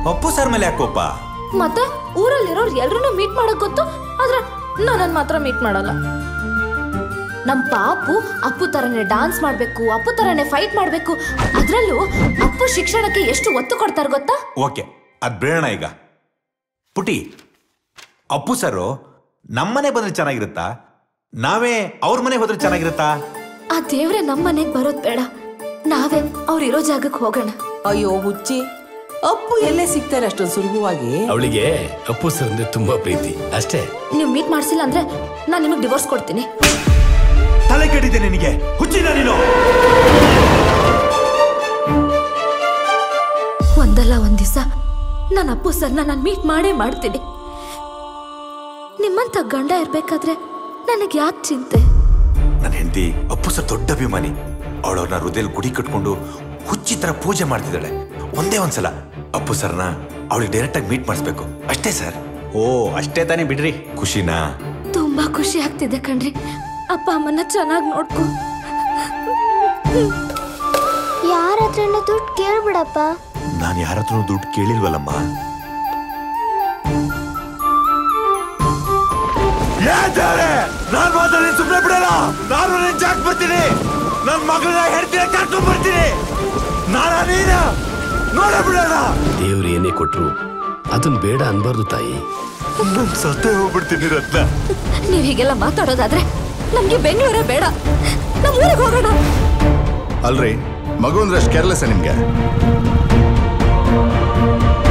Appu sir ಮೇಲೆ ಯಾಕೆ ಕೋಪ ಮತ್ತೆ ಊರಲ್ಲಿರೋರು ಎಲ್ರನ್ನೂ ಮೀಟ್ ಮಾಡಕ್ ಗೊತ್ತು ಆದ್ರೆ ನನ್ನನ್ ಮಾತ್ರ ಮೀಟ್ ಮಾಡಲ್ಲ ನಮ್ ಪಾಪು ಅಪ್ಪು ತರನೇ ಡಾನ್ಸ್ ಮಾಡ್ಬೇಕು ಅಪ್ಪು ತರನೇ ಫೈಟ್ ಮಾಡ್ಬೇಕು ಅದ್ರಲ್ಲೂ ಅಪ್ಪು ಶಿಕ್ಷಣಕ್ಕೆ ಎಷ್ಟು ಒತ್ತು ಕೊಡ್ತಾರ ಗೊತ್ತಾ ಓಕೆ ಅದ್ ಬೇಡ ಈಗ ಪುಟಿ ಅಪ್ಪು ಸರು ನಮ್ಮನೆ ಬಂದ್ರೆ ಚೆನ್ನಾಗಿರುತ್ತಾ ನಾವೇ ಅವ್ರ ಮನೆ ಹೋದ್ರೆ ಚೆನ್ನಾಗಿರುತ್ತಾ ಆ ದೇವ್ರೆ ನಮ್ ಮನೆಗ್ ಬರೋದ್ ಬೇಡ ನಾವೇ ಅವ್ರಿರೋ ಜಾಗಕ್ಕೆ ಹೋಗೋಣ ಅಯ್ಯೋ ಹುಚ್ಚಿ ಅಪ್ಪು ಎಲ್ಲೇ ಸಿಗ್ತಾರೆ ಅಷ್ಟೊಂದು ಸುಲಭವಾಗಿ ಅವಳಿಗೆ ಅಪ್ಪು ಸರ್ ಅಂದ್ರೆ ತುಂಬಾ ಪ್ರೀತಿ ಅಷ್ಟೇ ನೀವು ಮೀಟ್ ಮಾಡ್ಸಿಲ್ಲ ಅಂದ್ರೆ ನಾನ್ ನಿಮಗ್ ಡಿವೋರ್ಸ್ ಕೊಡ್ತೀನಿ ತಲೆ ಕೆಟ್ಟಿದೆ ನಿನಗೆ ಹುಚ್ಚಿದ ನೀನು ಒಂದಲ್ಲ ಒಂದ್ ದಿವಸ ನನ್ನ ಅಪ್ಪು ಸರ್ನ ನಾನು ಮೀಟ್ ಮಾಡೇ ಮಾಡ್ತೀನಿ ನಿಮ್ಮಂತ ಗಂಡ ಇರ್ಬೇಕಾದ್ರೆ ನನಗೆ ಯಾಕೆ ಚಿಂತೆ ನನ್ನ ಹೆಂಡತಿ ಅಪ್ಪು ಸರ್ ದೊಡ್ಡ ಅಭಿಮಾನಿ ಅವಳವ್ರನ್ನ ಹೃದಯದಲ್ಲಿ ಗುಡಿ ಕಟ್ಕೊಂಡು ಹುಚ್ಚಿ ತರ ಪೂಜೆ ಮಾಡ್ತಿದ್ದಾಳೆ ಒಂದೇ ಒಂದ್ಸಲ ಅಪ್ಪು ಸರ್ನ ಅವಳಿಗೆ ಡೈರೆಕ್ಟ್ ಆಗಿ ಮೀಟ್ ಮಾಡಿಸ್ಬೇಕು ಅಷ್ಟೇ ಸರ್ ಓ ಅಷ್ಟೇ ತಾನೇ ಬಿಡ್ರಿ ಖುಷಿನಾ ತುಂಬಾ ಖುಷಿ ಆಗ್ತಿದೆ ಕಣ್ರಿ ಅಪ್ಪ ಅಮ್ಮನ್ನ ಚೆನ್ನಾಗಿ ನೋಡ್ಕೊ ಯಾರ ಹತ್ರನೂ ದುಡ್ಡು ಕೇಳ್ಬಿಡಪ್ಪ ನಾನು ಯಾರ ಹತ್ರನೂ ದುಡ್ಡು ಕೇಳಿಲ್ವಲ್ಲಮ್ಮ ನಾನ್ ಮಾತಾಡಿ ಸುಮ್ಮನೆ ಬಿಡಲ್ಲ ನಾನು ನಿನ್ ಜಾಕ್ ಬರ್ತೀನಿ ನನ್ ಮಗಳನ್ನ ಹೆಡ್ತಿನ ಕರ್ಕೊಂಡ್ ಬರ್ತೀನಿ ನಾನ ನೀನ ನೋಡ ಬಿಡಲ್ಲ ದೇವ್ರು ಏನೇ ಕೊಟ್ರು ಅದನ್ ಬೇಡ ಅನ್ಬಾರ್ದು ತಾಯಿ ನನ್ ಸತ್ತೇ ಹೋಗ್ಬಿಡ್ತೀನಿ ರತ್ನ ನೀವ್ ಹೀಗೆಲ್ಲ ಮಾತಾಡೋದಾದ್ರೆ ನಮ್ಗೆ ಬೆಂಗಳೂರೇ ಬೇಡ ನಮ್ ಊರಿಗೆ ಹೋಗೋಣ ಅಲ್ರಿ ಮಗು ಅಂದ್ರೆ ಅಷ್ಟು ಕೇರ್ಲೆಸ್ ನಿಮ್ಗೆ